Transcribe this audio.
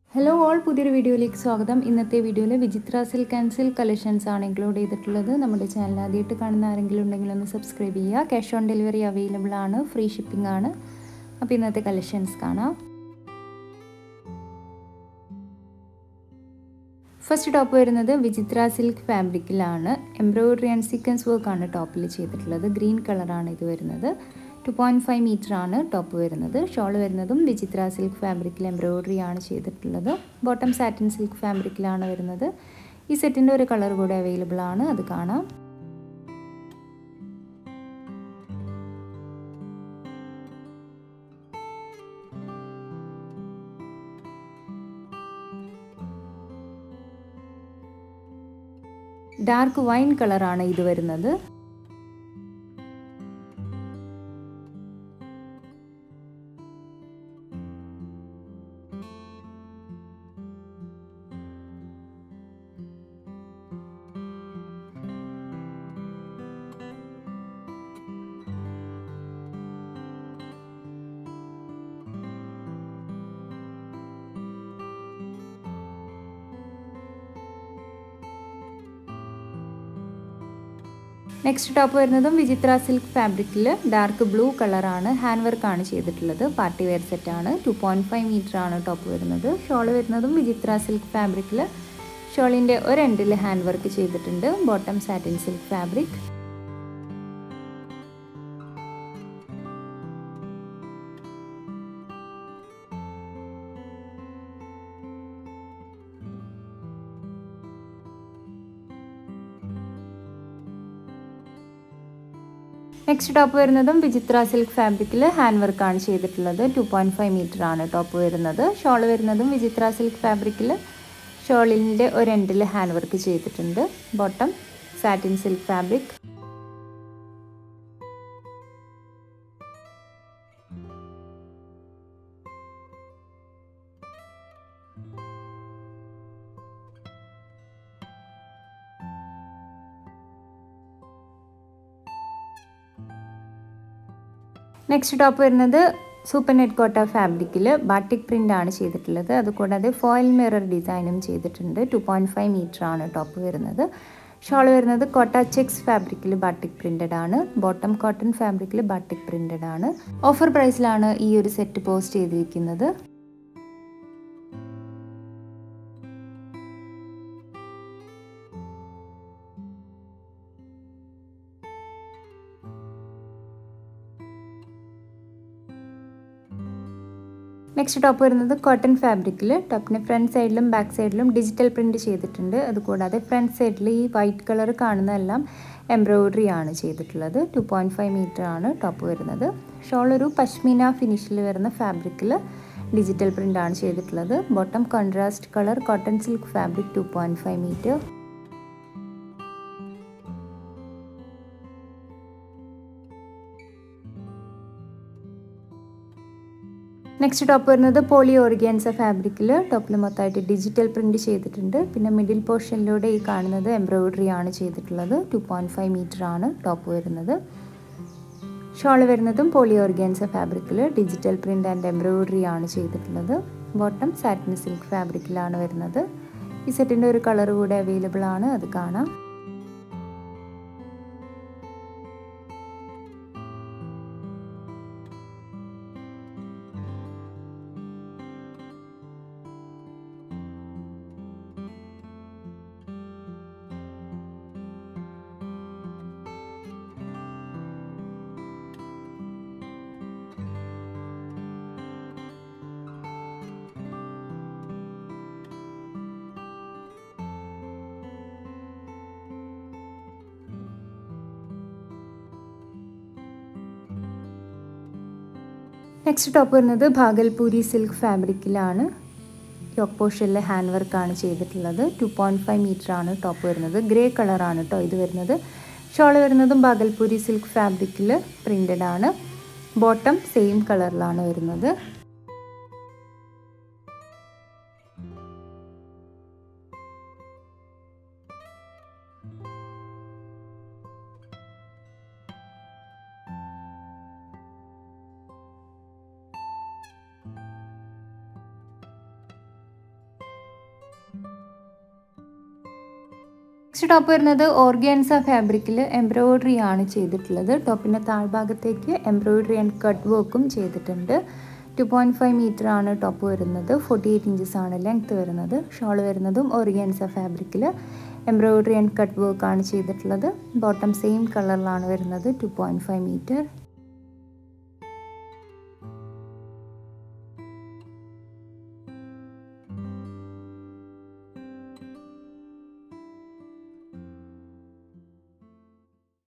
hello all പുതിയൊരു വീഡിയോയിലേക്ക് സ്വാഗതം ഇന്നത്തെ വീഡിയോയിൽ Vichitra silk and silk collections ആണ് ഇൻക്ലൂഡ് ചെയ്തിട്ടുള്ളത് നമ്മുടെ ചാനൽ ആദ്യമായിട്ട് കാണുന്ന ആരെങ്കിലും ഉണ്ടെങ്കിൽ ഒന്ന് സബ്സ്ക്രൈബ് ചെയ്യുക ക്യാഷ് ഓൺ ഡെലിവറി അവൈലബിൾ ആണ് ഫ്രീ ഷിപ്പിംഗ് ആണ് അപ്പോൾ ഇന്നത്തെ കളക്ഷൻസ് കാണാം ഫസ്റ്റ് ടോപ്പ് വരുന്നത് വിചിത്ര സിൽക്ക് ഫാബ്രിക്കിലാണ് എംബ്രോയിഡറി ആൻഡ് സീക്വൻസ് വർക്കാണ് ടോപ്പിൽ ചെയ്തിട്ടുള്ളത് ഗ്രീൻ കളറാണ് ഇത് വരുന്നത് ടു പോയിൻറ്റ് ഫൈവ് മീറ്റർ ആണ് ടോപ്പ് വരുന്നത് ഷോൾ വരുന്നതും വിചിത്ര സിൽക്ക് ഫാബ്രിക്കിൽ എംബ്രോയിഡറി ആണ് ചെയ്തിട്ടുള്ളത് ബോട്ടം സാറ്റിൻ സിൽക്ക് ഫാബ്രിക്കിലാണ് വരുന്നത് ഈ സെറ്റിൻ്റെ ഒരു കളർ കൂടെ അവൈലബിൾ ആണ് അത് കാണാം ഡാർക്ക് വൈൻ കളറാണ് ഇത് വരുന്നത് നെക്സ്റ്റ് ടോപ്പ് വരുന്നതും വിചിത്ര സിൽക്ക് ഫാബ്രിക്കിൽ ഡാർക്ക് ബ്ലൂ കളറാണ് ഹാൻഡ് വർക്കാണ് ചെയ്തിട്ടുള്ളത് പാർട്ടി വെയർ സെറ്റാണ് ടു പോയിൻറ്റ് ഫൈവ് മീറ്റർ ആണ് ടോപ്പ് വരുന്നത് ഷോൾ വരുന്നതും വിചിത്ര സിൽക്ക് ഫാബ്രിക്കിൽ ഷോളിൻ്റെ ഒരെൻഡിൽ ഹാൻഡ് വർക്ക് ചെയ്തിട്ടുണ്ട് bottom satin silk fabric next top വരുന്നതും വിചിത്ര സിൽക്ക് ഫാബ്രിക്കിൽ ഹാൻഡ് വർക്കാണ് ചെയ്തിട്ടുള്ളത് ടു പോയിൻറ്റ് ഫൈവ് മീറ്റർ ആണ് ടോപ്പ് വരുന്നത് ഷോൾ വരുന്നതും വിചിത്ര സിൽക്ക് ഫാബ്രിക്കിൽ ഷോളിൻ്റെ ഒരെൻഡിൽ ഹാൻഡ് വർക്ക് ചെയ്തിട്ടുണ്ട് bottom satin silk fabric next top വരുന്നത് സൂപ്പർ നെറ്റ് കോട്ട ഫാബ്രിക്കിൽ ബാട്ടിക് പ്രിൻ്റ് ആണ് ചെയ്തിട്ടുള്ളത് അതുകൂടാതെ ഫോയിൽ മിറർ ഡിസൈനും ചെയ്തിട്ടുണ്ട് ടു പോയിൻറ്റ് ഫൈവ് മീറ്റർ ആണ് ടോപ്പ് വരുന്നത് ഷോൾ വരുന്നത് കോട്ട ചെക്സ് ഫാബ്രിക്കിൽ ബാട്ടിക് പ്രിൻ്റഡ് ആണ് ബോട്ടം കോട്ടൺ ഫാബ്രിക്കിൽ ബാട്ടിക് പ്രിൻ്റഡ് ആണ് ഓഫർ പ്രൈസിലാണ് ഈ ഒരു സെറ്റ് പോസ്റ്റ് ചെയ്തിരിക്കുന്നത് നെക്സ്റ്റ് ടോപ്പ് വരുന്നത് കോട്ടൺ ഫാബ്രിക്കിൽ ടോപ്പിന് ഫ്രണ്ട് സൈഡിലും ബാക്ക് സൈഡിലും ഡിജിറ്റൽ പ്രിൻ്റ് ചെയ്തിട്ടുണ്ട് അതുകൂടാതെ ഫ്രണ്ട് സൈഡിൽ ഈ വൈറ്റ് കളർ കാണുന്നതെല്ലാം എംബ്രോയിഡറി ആണ് ചെയ്തിട്ടുള്ളത് ടു പോയിൻറ്റ് ഫൈവ് മീറ്റർ ആണ് ടോപ്പ് വരുന്നത് ഷോൾ ഒരു പശ്മീന ഫിനിഷിൽ വരുന്ന ഫാബ്രിക്കിൽ ഡിജിറ്റൽ പ്രിൻ്റ് ആണ് ചെയ്തിട്ടുള്ളത് bottom contrast colour cotton silk fabric two point five metre next top വരുന്നത് പോളി ഓർഗാൻസ ഫാബ്രിക്കിൽ ടോപ്പിൽ മൊത്തമായിട്ട് ഡിജിറ്റൽ പ്രിൻ്റ് ചെയ്തിട്ടുണ്ട് പിന്നെ മിഡിൽ പോർഷനിലൂടെ ഈ കാണുന്നത് എംബ്രോയിഡറി ആണ് ചെയ്തിട്ടുള്ളത് ടു പോയിൻറ്റ് ഫൈവ് മീറ്റർ ആണ് ടോപ്പ് വരുന്നത് ഷോൾ വരുന്നതും പോളി ഓർഗാൻസ ഫാബ്രിക്കിൽ ഡിജിറ്റൽ പ്രിൻ്റ് ആൻഡ് എംബ്രോയിഡറി ആണ് ചെയ്തിട്ടുള്ളത് ബോട്ടം സാറ്റിൻ സിൽക്ക് ഫാബ്രിക്കിലാണ് വരുന്നത് ഈ സെറ്റിൻ്റെ ഒരു കളർ കൂടെ അവൈലബിൾ ആണ് അത് കാണാം നെക്സ്റ്റ് ടോപ്പ് വരുന്നത് ഭാഗൽപൂരി സിൽക്ക് ഫാബ്രിക്കിലാണ് യോക്ക് പോർഷനിൽ ഹാൻഡ് വർക്കാണ് ചെയ്തിട്ടുള്ളത് ടു പോയിൻറ്റ് ഫൈവ് മീറ്റർ ആണ് ടോപ്പ് വരുന്നത് ഗ്രേ കളറാണ് കേട്ടോ ഇത് വരുന്നത് ഷോൾ വരുന്നതും ഭാഗൽപൂരി സിൽക്ക് ഫാബ്രിക്കിൽ പ്രിൻ്റഡ് ആണ് ബോട്ടം സെയിം കളറിലാണ് വരുന്നത് നെക്സ്റ്റ് ടോപ്പ് വരുന്നത് ഓർഗാൻസ ഫാബ്രിക്കിൽ എംബ്രോയ്ഡറി ആണ് ചെയ്തിട്ടുള്ളത് ടോപ്പിൻ്റെ താഴ്ഭാഗത്തേക്ക് എംബ്രോയ്ഡറി ആൻഡ് കട്ട് വർക്കും ചെയ്തിട്ടുണ്ട് ടു പോയിൻറ്റ് ഫൈവ് മീറ്റർ ആണ് ടോപ്പ് വരുന്നത് ഫോർട്ടി എയ്റ്റ് ഇഞ്ചസ് ആണ് ലെങ്ത് വരുന്നത് ഷോൾ വരുന്നതും ഓർഗാൻസ ഫാബ്രിക്കിൽ എംബ്രോയ്ഡറി ആൻഡ് കട്ട് വർക്ക് ആണ് ചെയ്തിട്ടുള്ളത് ബോട്ടം സെയിം കളറിലാണ് വരുന്നത് ടു പോയിൻറ്റ് ഫൈവ് മീറ്റർ